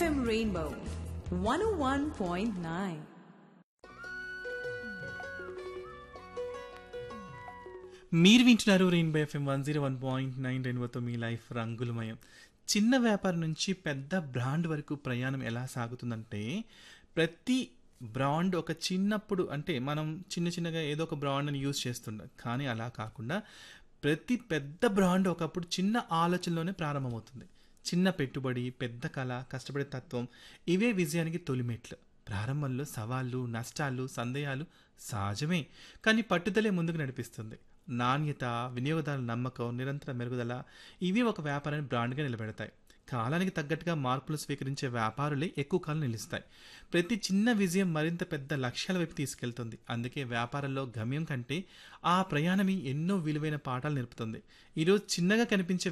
FM Rainbow 101.9. మీరు వింటున్నారు rainbow FM one zero one point nine రెయిన్బోతో మీ లైఫ్ రంగులమయం చిన్న వ్యాపారం నుంచి పెద్ద బ్రాండ్ వరకు ప్రయాణం ఎలా సాగుతుందంటే ప్రతి బ్రాండ్ ఒక చిన్నప్పుడు అంటే మనం చిన్న చిన్నగా ఏదో ఒక బ్రాండ్ని యూజ్ చేస్తుంటాం కానీ అలా కాకుండా ప్రతి పెద్ద బ్రాండ్ ఒకప్పుడు చిన్న ఆలోచనలోనే ప్రారంభమవుతుంది చిన్న పెట్టుబడి పెద్ద కళ కష్టపడే తత్వం ఇవే విజయానికి తొలిమెట్లు ప్రారంభంలో సవాళ్ళు నష్టాలు సందేహాలు సహజమే కానీ పట్టుదలే ముందుకు నడిపిస్తుంది నాణ్యత వినియోగదారుల నమ్మకం నిరంతర మెరుగుదల ఇవి ఒక వ్యాపారాన్ని బ్రాండ్గా నిలబెడతాయి కాలానికి తగ్గట్టుగా మార్పులు స్వీకరించే వ్యాపారులే ఎక్కువ కాలం నిలుస్తాయి ప్రతి చిన్న విజయం మరింత పెద్ద లక్ష్యాల వైపు తీసుకెళ్తుంది అందుకే వ్యాపారంలో గమ్యం కంటే ఆ ప్రయాణమే ఎన్నో విలువైన పాఠాలు నేర్పుతుంది ఈరోజు చిన్నగా కనిపించే